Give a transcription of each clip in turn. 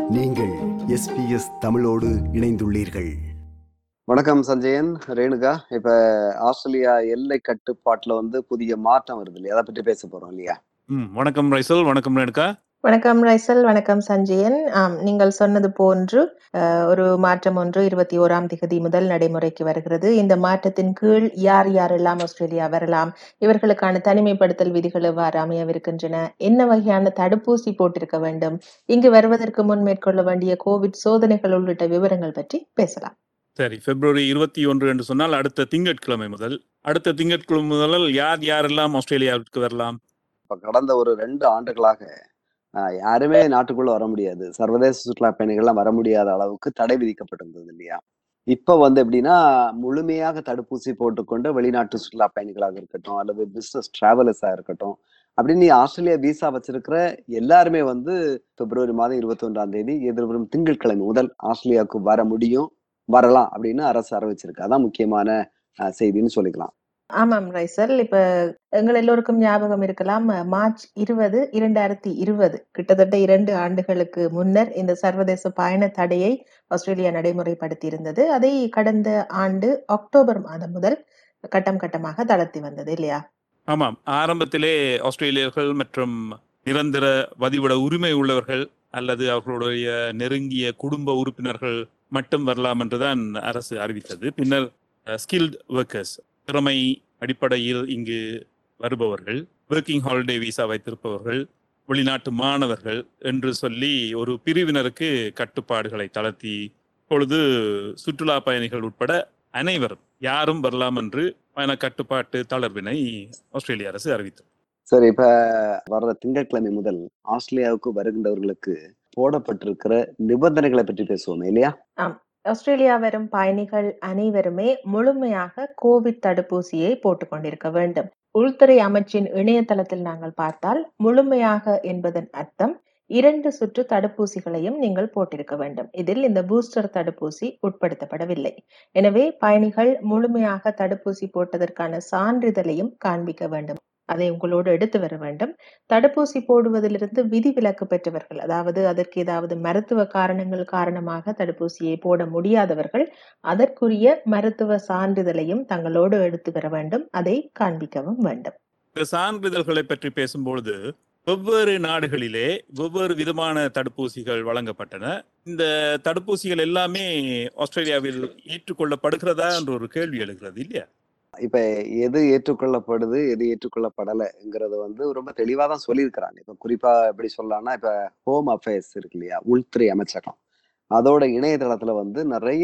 நீங்கள் எஸ்பிஎஸ் தமிழோடு இணைந்துள்ளீர்கள் வணக்கம் சஞ்சயன் ரேணுகா இப்ப ஆஸ்திரேலியா எல்லை கட்டுப்பாட்டுல வந்து புதிய மாற்றம் வருது இல்லையா அதை பற்றி பேச போறோம் இல்லையா ம் வணக்கம் ரைசல் வணக்கம் ரேணுகா வணக்கம் ரைசல் வணக்கம் சஞ்சயன் ஆம் நீங்கள் சொன்னது போன்று அஹ், ஒரு மாற்றம் ஒன்று இருபத்தி ஓராம் திகதி முதல் நடைமுறைக்கு வருகிறது இந்த மாற்றத்தின் கீழ் யார் யாரெல்லாம் ஆஸ்திரேலியா வரலாம் இவர்களுக்கான தனிமைப்படுத்தல் விதிகள் எவ்வாறு அமையவிருக்கின்றன என்ன வகையான தடுப்பூசி போட்டிருக்க வேண்டும் இங்கு வருவதற்கு முன் மேற்கொள்ள வேண்டிய கோவிட் சோதனைகள் உள்ளிட்ட விவரங்கள் பற்றி பேசலாம் சரி பிப்ரவரி இருபத்தி ஒன்று என்று சொன்னால் அடுத்த திங்கட்கிழமை முதல் அடுத்த திங்கட்கிழமை முதல் யார் யாரெல்லாம் ஆஸ்திரேலியாவிற்கு வரலாம் இப்ப கடந்த ஒரு ரெண்டு ஆண்டுகளாக ஆஹ், யாருமே நாட்டுக்குள்ள வர முடியாது சர்வதேச சுற்றுலா பயணிகள்லாம் வர முடியாத அளவுக்கு தடை விதிக்கப்பட்டிருந்தது இல்லையா இப்ப வந்து எப்படின்னா முழுமையாக தடுப்பூசி போட்டுக்கொண்டு வெளிநாட்டு சுற்றுலா பயணிகளாக இருக்கட்டும் அல்லது பிசினஸ் டிராவலர்ஸா இருக்கட்டும் அப்படின்னு ஆஸ்திரேலியா விசா வச்சிருக்கிற எல்லாருமே வந்து பிப்ரவரி மாதம் இருபத்தி ஒன்றாம் தேதி எதிர்வரும் திங்கட்கிழமை முதல் ஆஸ்திரேலியாவுக்கு வர முடியும் வரலாம் அப்படின்னு அரசு அறிவிச்சிருக்கு அதான் முக்கியமான ஆஹ், செய்தின்னு சொல்லிக்கலாம் ஆமாம் ரைசல் இப்ப எங்கள் எல்லோருக்கும் ஞாபகம் இருக்கலாம் அஹ், மார்ச் இருபது இரண்டாயிரத்தி இருபது கிட்டத்தட்ட இரண்டு ஆண்டுகளுக்கு முன்னர் இந்த சர்வதேச பயண தடையை ஆஸ்திரேலியா நடைமுறைப்படுத்தி இருந்தது அதை கடந்த ஆண்டு அக்டோபர் மாதம் முதல் கட்டம் கட்டமாக தளர்த்தி வந்தது இல்லையா ஆமாம் ஆரம்பத்திலே ஆஸ்திரேலியர்கள் மற்றும் நிரந்தர வதிவிட உரிமை உள்ளவர்கள் அல்லது அவர்களுடைய நெருங்கிய குடும்ப உறுப்பினர்கள் மட்டும் வரலாம் என்றுதான் அரசு அறிவித்தது பின்னர் ஸ்கில்ட் ஒர்க்கர்ஸ் திறமை அடிப்படையில் இங்கு வருபவர்கள் ஒர்க்கிங் ஹாலிடே விசா வைத்திருப்பவர்கள் வெளிநாட்டு மாணவர்கள் என்று சொல்லி ஒரு பிரிவினருக்கு கட்டுப்பாடுகளை தளர்த்தி இப்பொழுது சுற்றுலா பயணிகள் உட்பட அனைவரும் யாரும் வரலாம் என்று பயண கட்டுப்பாட்டு தளர்வினை ஆஸ்திரேலிய அரசு அறிவித்தது சரி இப்ப வர்ற திங்கட்கிழமை முதல் ஆஸ்திரேலியாவுக்கு வருகின்றவர்களுக்கு போடப்பட்டிருக்கிற நிபந்தனைகளை பற்றி பேசுவோம் இல்லையா ஆஸ்திரேலியா வரும் பயணிகள் அனைவருமே முழுமையாக கோவிட் தடுப்பூசியை போட்டுக் கொண்டிருக்க வேண்டும் உள்துறை அமைச்சின் இணையதளத்தில் நாங்கள் பார்த்தால் முழுமையாக என்பதன் அர்த்தம் இரண்டு சுற்று தடுப்பூசிகளையும் நீங்கள் போட்டிருக்க வேண்டும் இதில் இந்த பூஸ்டர் தடுப்பூசி உட்படுத்தப்படவில்லை எனவே பயணிகள் முழுமையாக தடுப்பூசி போட்டதற்கான சான்றிதழையும் காண்பிக்க வேண்டும் அதை உங்களோடு எடுத்து வர வேண்டும் தடுப்பூசி போடுவதிலிருந்து விதிவிலக்கு பெற்றவர்கள் அதாவது அதற்கு ஏதாவது மருத்துவ காரணங்கள் காரணமாக தடுப்பூசியை போட முடியாதவர்கள் அதற்குரிய மருத்துவ சான்றிதழையும் தங்களோடு எடுத்து வர வேண்டும் அதை காண்பிக்கவும் வேண்டும் இந்த சான்றிதழ்களை பற்றி பேசும்பொழுது வெவ்வேறு நாடுகளிலே வெவ்வேறு விதமான தடுப்பூசிகள் வழங்கப்பட்டன இந்த தடுப்பூசிகள் எல்லாமே ஆஸ்திரேலியாவில் ஏற்றுக்கொள்ளப்படுகிறதா என்ற ஒரு கேள்வி எழுகிறது இல்லையா இப்ப எது ஏற்றுக்கொள்ளப்படுது எது ஏற்றுக்கொள்ளப்படலைங்கிறத வந்து ரொம்ப தெளிவா தான் சொல்லியிருக்கிறாங்க இப்ப குறிப்பா எப்படி சொல்லலாம்னா இப்ப ஹோம் அஃபேர்ஸ் இருக்கு இல்லையா உள்துறை அமைச்சகம் அதோட இணையதளத்துல வந்து நிறைய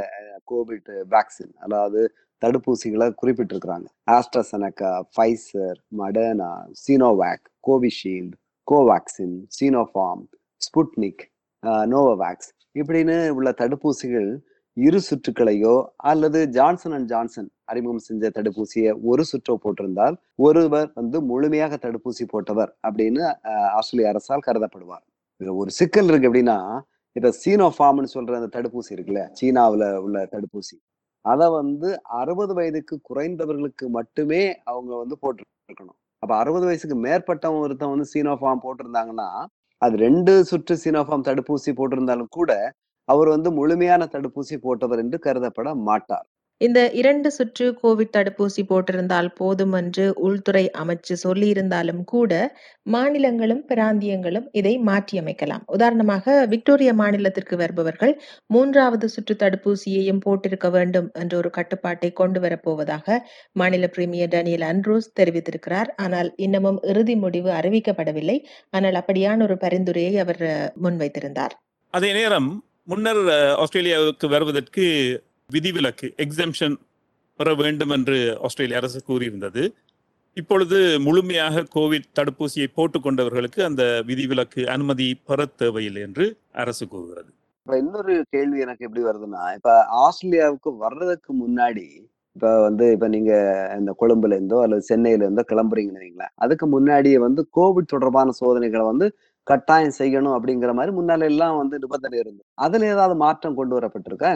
கோவிட் வேக்சின் அதாவது தடுப்பூசிகளை குறிப்பிட்டிருக்கிறாங்க AstraZeneca Pfizer Moderna Sinovac Covishield Covaxin Sinopharm Sputnik Novavax இப்படின்னு உள்ள தடுப்பூசிகள் இரு சுற்றுக்களையோ அல்லது ஜான்சன் அண்ட் ஜான்சன் அறிமுகம் செஞ்ச தடுப்பூசியை ஒரு சுற்றோ போட்டிருந்தால் ஒருவர் வந்து முழுமையாக தடுப்பூசி போட்டவர் அப்படின்னு அஹ், ஆஸ்திரேலிய அரசால் கருதப்படுவார் இதுல ஒரு சிக்கல் இருக்கு எப்படின்னா இப்ப சீனோஃபார்ம்னு சொல்ற அந்த தடுப்பூசி இருக்குல்ல சீனாவுல உள்ள தடுப்பூசி அதை வந்து அறுபது வயதுக்கு குறைந்தவர்களுக்கு மட்டுமே அவங்க வந்து போட்டிருக்கணும் அப்ப அறுபது வயசுக்கு மேற்பட்டவங்க ஒருத்தன் வந்து சீனோஃபார்ம் போட்டிருந்தாங்கன்னா அது ரெண்டு சுற்று சீனோஃபார்ம் தடுப்பூசி போட்டிருந்தாலும் கூட அவர் வந்து முழுமையான தடுப்பூசி போட்டவர் என்று கருதப்பட மாட்டார் இந்த இரண்டு சுற்று கோவிட் தடுப்பூசி போட்டிருந்தால் போதும் என்று உள்துறை அமைச்சு சொல்லியிருந்தாலும் கூட மாநிலங்களும் பிராந்தியங்களும் இதை மாற்றியமைக்கலாம் உதாரணமாக விக்டோரியா மாநிலத்திற்கு வருபவர்கள் மூன்றாவது சுற்று தடுப்பூசியையும் போட்டிருக்க வேண்டும் என்ற ஒரு கட்டுப்பாட்டை கொண்டு வரப்போவதாக மாநில பிரீமியர் டேனியல் அண்ட்ரூஸ் தெரிவித்திருக்கிறார் ஆனால் இன்னமும் இறுதி முடிவு அறிவிக்கப்படவில்லை ஆனால் அப்படியான ஒரு பரிந்துரையை அவர் அஹ், முன்வைத்திருந்தார் அதே நேரம் முன்னர் அஹ், ஆஸ்திரேலியாவுக்கு வருவதற்கு விதிவிலக்கு எக்ஸம்ஷன் பெற வேண்டும் என்று ஆஸ்திரேலிய அரசு கூறியிருந்தது இப்பொழுது முழுமையாக கோவிட் தடுப்பூசியை போட்டுக்கொண்டவர்களுக்கு அந்த விதிவிலக்கு அனுமதி பெற தேவையில்லை என்று அரசு கூறுகிறது இப்ப இன்னொரு கேள்வி எனக்கு எப்படி வருதுன்னா இப்ப ஆஸ்திரேலியாவுக்கு வர்றதுக்கு முன்னாடி இப்ப வந்து இப்ப நீங்க இந்த கொழும்புல இருந்தோ அல்லது சென்னையில இருந்தோ கிளம்புறீங்கன்னு வைங்களேன் அதுக்கு முன்னாடியே வந்து கோவிட் தொடர்பான சோதனைகளை வந்து கட்டாயம் செய்யணும் அப்படிங்கிற மாதிரி முன்னால எல்லாம் வந்து நிபந்தனை இருந்தது அதுல ஏதாவது மாற்றம் கொண்டு வரப்பட்டிருக்கா என்ன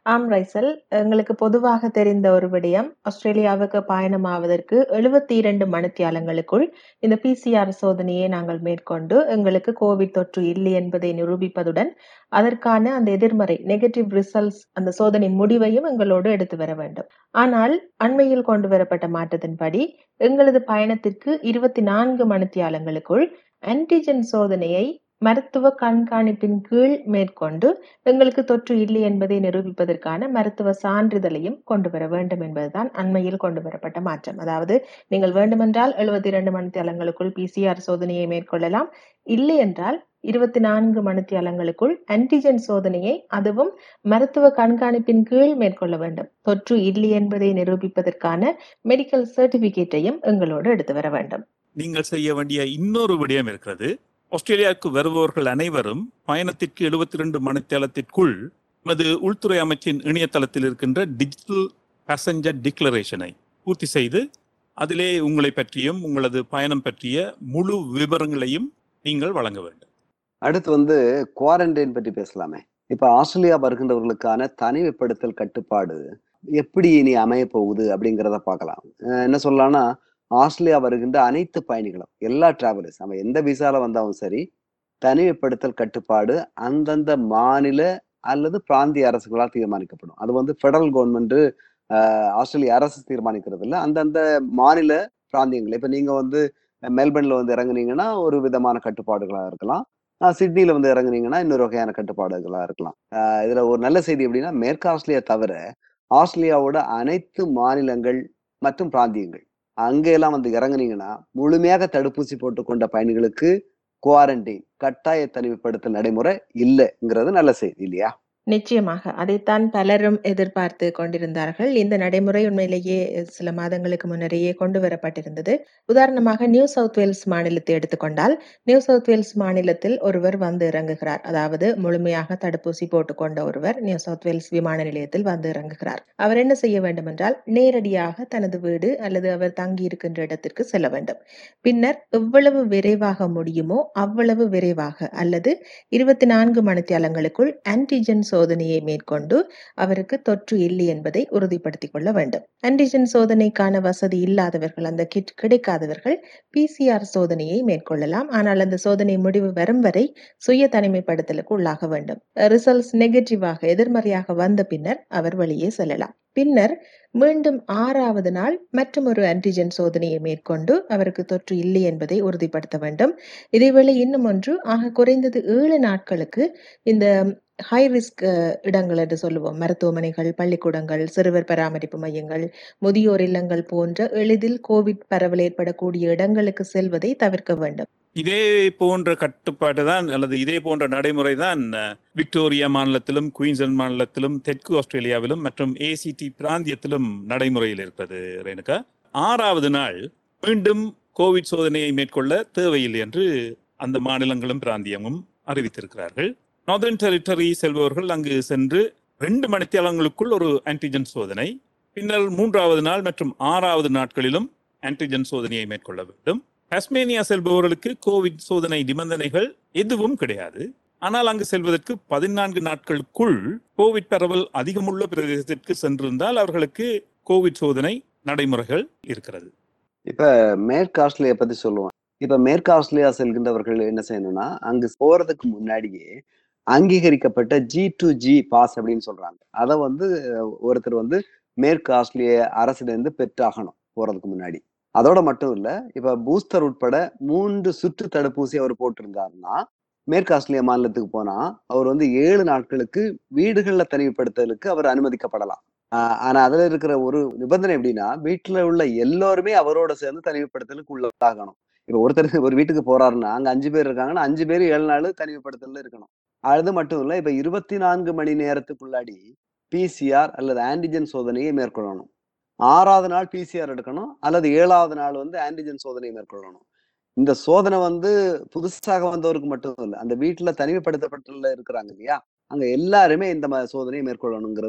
ஆம் ரைசல் எங்களுக்கு பொதுவாக தெரிந்த ஒரு விடயம் ஆஸ்திரேலியாவுக்கு பயணமாவதற்கு எழுபத்தி இரண்டு மணித்தியாலங்களுக்குள் இந்த பிசிஆர் சோதனையை நாங்கள் மேற்கொண்டு எங்களுக்கு கோவிட் தொற்று இல்லை என்பதை நிரூபிப்பதுடன் அதற்கான அந்த எதிர்மறை நெகட்டிவ் ரிசல்ட்ஸ் அந்த சோதனை முடிவையும் எங்களோடு எடுத்து வர வேண்டும் ஆனால் அண்மையில் கொண்டு வரப்பட்ட மாற்றத்தின்படி எங்களது பயணத்திற்கு இருபத்தி நான்கு மணித்தியாலங்களுக்குள் ஆன்டிஜென் சோதனையை மருத்துவ கண்காணிப்பின் கீழ் மேற்கொண்டு எங்களுக்கு தொற்று இல்லை என்பதை நிரூபிப்பதற்கான மருத்துவ சான்றிதழையும் கொண்டு வர வேண்டும் என்பதுதான் அண்மையில் கொண்டு வரப்பட்ட மாற்றம் அதாவது நீங்கள் வேண்டுமென்றால் எழுபத்தி இரண்டு மணித்தியாலங்களுக்குள் பிசிஆர் சோதனையை மேற்கொள்ளலாம் இல்லை என்றால் இருபத்தி நான்கு மணித்தியாலங்களுக்குள் ஆன்டிஜென் சோதனையை அதுவும் மருத்துவ கண்காணிப்பின் கீழ் மேற்கொள்ள வேண்டும் தொற்று இல்லை என்பதை நிரூபிப்பதற்கான மெடிக்கல் சர்டிபிகேட்டையும் எங்களோடு எடுத்து வர வேண்டும் நீங்கள் செய்ய வேண்டிய இன்னொரு விடயம் இருக்கிறது ஆஸ்திரேலியாவுக்கு வருபவர்கள் அனைவரும் பயணத்திற்கு எழுபத்தி ரெண்டு மணித்தளத்திற்குள் நமது உள்துறை அமைச்சின் இணையதளத்தில் இருக்கின்ற டிஜிட்டல் பேசஞ்சர் டிக்ளரேஷனை பூர்த்தி செய்து அதிலே உங்களை பற்றியும் உங்களது பயணம் பற்றிய முழு விவரங்களையும் நீங்கள் வழங்க வேண்டும் அடுத்து வந்து குவாரண்டைன் பற்றி பேசலாமே இப்ப ஆஸ்திரேலியா வருகின்றவர்களுக்கான தனிமைப்படுத்தல் கட்டுப்பாடு எப்படி இனி அமைய போகுது அப்படிங்கிறத பார்க்கலாம் அஹ் என்ன சொல்லலாம்னா ஆஸ்திரேலியா வருகின்ற அனைத்து பயணிகளும் எல்லா டிராவலர்ஸ் நம்ம எந்த விசால வந்தாலும் சரி தனிமைப்படுத்தல் கட்டுப்பாடு அந்தந்த மாநில அல்லது பிராந்திய அரசுகளால் தீர்மானிக்கப்படும் அது வந்து ஃபெடரல் கவர்மெண்ட் ஆஸ்திரேலிய அரசு தீர்மானிக்கிறது இல்லை அந்தந்த மாநில பிராந்தியங்கள் இப்ப நீங்க வந்து மெல்பர்ன்ல வந்து இறங்குனீங்கன்னா ஒரு விதமான கட்டுப்பாடுகளா இருக்கலாம் ஆஹ் சிட்னில வந்து இறங்குனீங்கன்னா இன்னொரு வகையான கட்டுப்பாடுகளா இருக்கலாம் ஆஹ் இதுல ஒரு நல்ல செய்தி எப்படின்னா மேற்கு ஆஸ்திரேலியா தவிர ஆஸ்திரேலியாவோட அனைத்து மாநிலங்கள் மற்றும் பிராந்தியங்கள் அங்கெல்லாம் வந்து இறங்குனீங்கன்னா முழுமையாக தடுப்பூசி போட்டுக்கொண்ட பயணிகளுக்கு குவாரண்டைன் கட்டாய தனிமைப்படுத்தல் நடைமுறை இல்லைங்கிறது நல்ல செய்தி இல்லையா நிச்சயமாக அதைத்தான் பலரும் எதிர்பார்த்து கொண்டிருந்தார்கள் இந்த நடைமுறை உண்மையிலேயே சில மாதங்களுக்கு முன்னரேயே கொண்டு வரப்பட்டிருந்தது உதாரணமாக நியூ சவுத் வேல்ஸ் மாநிலத்தை எடுத்துக்கொண்டால் நியூ சவுத் வேல்ஸ் மாநிலத்தில் ஒருவர் வந்து இறங்குகிறார் அதாவது முழுமையாக தடுப்பூசி போட்டுக்கொண்ட ஒருவர் நியூ சவுத் வேல்ஸ் விமான நிலையத்தில் வந்து இறங்குகிறார் அவர் என்ன செய்ய வேண்டும் என்றால் நேரடியாக தனது வீடு அல்லது அவர் தங்கி இருக்கின்ற இடத்திற்கு செல்ல வேண்டும் பின்னர் எவ்வளவு விரைவாக முடியுமோ அவ்வளவு விரைவாக அல்லது இருபத்தி நான்கு மணித்தியாலங்களுக்குள் ஆன்டிஜென் சோதனையை மேற்கொண்டு அவருக்கு தொற்று இல்லை என்பதை உறுதிப்படுத்திக் கொள்ள வேண்டும் ஆன்டிஜென் சோதனைக்கான வசதி இல்லாதவர்கள் அந்த கிட் கிடைக்காதவர்கள் பிசிஆர் சோதனையை மேற்கொள்ளலாம் ஆனால் அந்த சோதனை முடிவு வரும் வரை சுய தனிமைப்படுத்தலுக்கு உள்ளாக வேண்டும் ரிசல்ட்ஸ் நெகட்டிவாக எதிர்மறையாக வந்த பின்னர் அவர் வெளியே செல்லலாம் பின்னர் மீண்டும் ஆறாவது நாள் மற்றும் ஒரு ஆன்டிஜென் சோதனையை மேற்கொண்டு அவருக்கு தொற்று இல்லை என்பதை உறுதிப்படுத்த வேண்டும் இதேவேளை இன்னும் ஒன்று ஆக குறைந்தது ஏழு நாட்களுக்கு இந்த ஹை ரிஸ்க் இடங்கள் என்று சொல்லுவோம் மருத்துவமனைகள் பள்ளிக்கூடங்கள் சிறுவர் பராமரிப்பு மையங்கள் முதியோர் இல்லங்கள் போன்ற எளிதில் கோவிட் பரவல் ஏற்படக்கூடிய இடங்களுக்கு செல்வதை தவிர்க்க வேண்டும் இதே போன்ற கட்டுப்பாடு தான் அல்லது இதே போன்ற நடைமுறை தான் விக்டோரியா மாநிலத்திலும் குயின்ஸ்லாந்து மாநிலத்திலும் தெற்கு ஆஸ்திரேலியாவிலும் மற்றும் ஏசிடி பிராந்தியத்திலும் நடைமுறையில் இருக்கிறது ரேணுகா ஆறாவது நாள் மீண்டும் கோவிட் சோதனையை மேற்கொள்ள தேவையில்லை என்று அந்த மாநிலங்களும் பிராந்தியமும் அறிவித்திருக்கிறார்கள் நார்தர்ன் டெரிட்டரி செல்பவர்கள் அங்கு சென்று ரெண்டு மணித்தியாலங்களுக்குள் ஒரு ஆன்டிஜென் சோதனை பின்னர் மூன்றாவது நாள் மற்றும் ஆறாவது நாட்களிலும் ஆன்டிஜென் சோதனையை மேற்கொள்ள வேண்டும் டாஸ்மேனியா செல்பவர்களுக்கு கோவிட் சோதனை நிபந்தனைகள் எதுவும் கிடையாது ஆனால் அங்கு செல்வதற்கு பதினான்கு நாட்களுக்குள் கோவிட் பரவல் அதிகமுள்ள பிரதேசத்திற்கு சென்றிருந்தால் அவர்களுக்கு கோவிட் சோதனை நடைமுறைகள் இருக்கிறது இப்ப மேற்கு ஆஸ்திரேலியா பத்தி சொல்லுவோம் இப்ப மேற்கு ஆஸ்திரேலியா செல்கின்றவர்கள் என்ன செய்யணும்னா அங்கு போறதுக்கு முன்னாடியே அங்கீகரிக்கப்பட்ட ஜி டு ஜி பாஸ் அப்படின்னு சொல்றாங்க அதை வந்து ஒருத்தர் வந்து மேற்கு ஆஸ்திரேலிய அரசிலிருந்து பெற்றாகணும் போறதுக்கு முன்னாடி அதோட மட்டும் இல்ல இப்ப பூஸ்டர் உட்பட மூன்று சுற்று தடுப்பூசி அவர் போட்டிருந்தாருன்னா மேற்கு ஆஸ்திரேலியா மாநிலத்துக்கு போனா அவர் வந்து ஏழு நாட்களுக்கு வீடுகள்ல தனிமைப்படுத்தலுக்கு அவர் அனுமதிக்கப்படலாம் ஆஹ் ஆனா அதுல இருக்கிற ஒரு நிபந்தனை எப்படின்னா வீட்டுல உள்ள எல்லோருமே அவரோட சேர்ந்து தனிமைப்படுத்தலுக்கு உள்ளாகணும் இப்ப ஒருத்தர் ஒரு வீட்டுக்கு போறாருன்னா அங்க அஞ்சு பேர் இருக்காங்கன்னா அஞ்சு பேர் ஏழு நாள் தனிமைப்படுத்தல இருக்கணும் அது மட்டும் இல்ல இப்ப இருபத்தி நான்கு மணி நேரத்துக்குள்ளாடி பிசிஆர் அல்லது ஆன்டிஜென் சோதனையை மேற்கொள்ளணும் ஆறாவது நாள் பிசிஆர் எடுக்கணும் அல்லது ஏழாவது நாள் வந்து ஆன்டிஜென் சோதனையை மேற்கொள்ளணும் இந்த சோதனை வந்து புதுசாக வந்தவருக்கு மட்டும் இல்லை அந்த வீட்டுல தனிமைப்படுத்தப்பட்டுள்ள இருக்கிறாங்க இல்லையா அங்க எல்லாருமே இந்த சோதனையை மேற்கொள்ளணுங்கிறது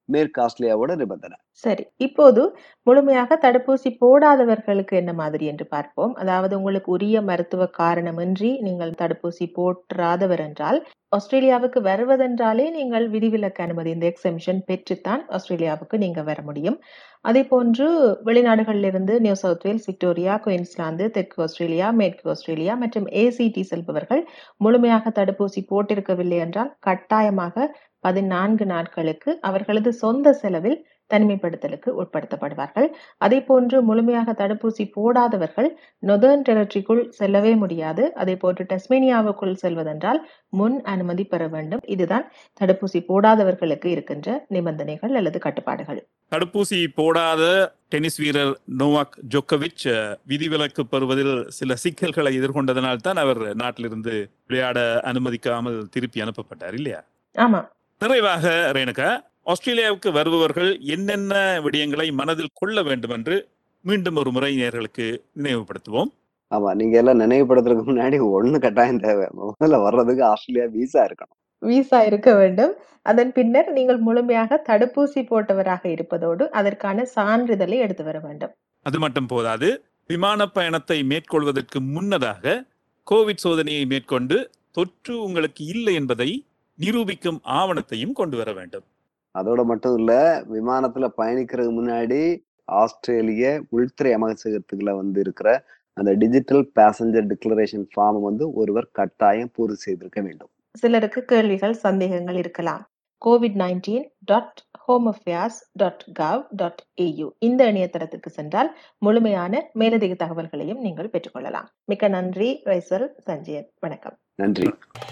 மேற்கு ஆஸ்திரேலியாவோட நிபந்தனை சரி இப்போது முழுமையாக தடுப்பூசி போடாதவர்களுக்கு என்ன மாதிரி என்று பார்ப்போம் அதாவது உங்களுக்கு உரிய மருத்துவ காரணமின்றி நீங்கள் தடுப்பூசி போற்றாதவர் என்றால் ஆஸ்திரேலியாவுக்கு வருவதென்றாலே நீங்கள் விதிவிலக்கு அனுமதி இந்த எக்ஸெம்ஷன் பெற்றுத்தான் ஆஸ்திரேலியாவுக்கு நீங்க வர முடியும் அதே போன்று வெளிநாடுகளிலிருந்து New South Wales Victoria Queensland தெற்கு ஆஸ்திரேலியா மேற்கு ஆஸ்திரேலியா மற்றும் ஏசிடி செல்பவர்கள் முழுமையாக தடுப்பூசி போட்டிருக்கவில்லை என்றால் கட்டாயமாக பதினான்கு நாட்களுக்கு அவர்களது சொந்த செலவில் தனிமைப்படுத்தலுக்கு உட்படுத்தப்படுவார்கள் அதே போன்று முழுமையாக தடுப்பூசி போடாதவர்கள் நொதர்ன் டெரிட்டரிக்குள் செல்லவே முடியாது அதே போன்று டெஸ்மேனியாவுக்குள் செல்வதென்றால் முன் அனுமதி பெற வேண்டும் இதுதான் தடுப்பூசி போடாதவர்களுக்கு இருக்கின்ற நிபந்தனைகள் அல்லது கட்டுப்பாடுகள் தடுப்பூசி போடாத டென்னிஸ் வீரர் நோவாக் ஜோக்கோவிச் அஹ், விதிவிலக்கு பெறுவதில் சில சிக்கல்களை எதிர்கொண்டதனால் தான் அவர் நாட்டிலிருந்து விளையாட அனுமதிக்காமல் திருப்பி அனுப்பப்பட்டார் இல்லையா ஆமா நிறைவாக ரேணுகா ஆஸ்திரேலியாவுக்கு வருபவர்கள் என்னென்ன விடயங்களை மனதில் கொள்ள வேண்டும் என்று மீண்டும் ஒரு முறை நேர்களுக்கு நினைவுபடுத்துவோம் ஆமா நீங்க எல்லாம் நினைவுபடுத்துறதுக்கு முன்னாடி ஒண்ணு கட்டாயம் தேவை முதல்ல வர்றதுக்கு ஆஸ்திரேலியா விசா இருக்கணும் விசா இருக்க வேண்டும் அதன் பின்னர் நீங்கள் முழுமையாக தடுப்பூசி போட்டவராக இருப்பதோடு அதற்கான சான்றிதழை எடுத்து வர வேண்டும் அது மட்டும் போதாது விமான பயணத்தை மேற்கொள்வதற்கு முன்னதாக கோவிட் சோதனையை மேற்கொண்டு தொற்று உங்களுக்கு இல்லை என்பதை நிரூபிக்கும் ஆவணத்தையும் கொண்டு வர வேண்டும் அதோட மட்டும் இல்ல விமானத்துல பயணிக்கிறதுக்கு முன்னாடி ஆஸ்திரேலிய உள்துறை அமைச்சகத்துக்குள்ள வந்து இருக்கிற அந்த டிஜிட்டல் பேசஞ்சர் டிக்ளரேஷன் ஃபார்ம் வந்து ஒருவர் கட்டாயம் பூர்த்தி செய்திருக்க வேண்டும் சிலருக்கு கேள்விகள் சந்தேகங்கள் இருக்கலாம் Covid nineteen dot home affairs dot gov dot AU இந்த இணையதளத்துக்கு சென்றால் முழுமையான மேலதிக தகவல்களையும் நீங்கள் பெற்றுக்கொள்ளலாம் மிக்க நன்றி ரைசல் சஞ்சயன் வணக்கம் நன்றி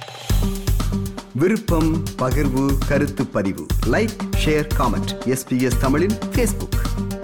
விருப்பம் பகிர்வு கருத்து பதிவு லைக் ஷேர் காமெண்ட் எஸ்பிஎஸ் தமிழின் ஃபேஸ்புக்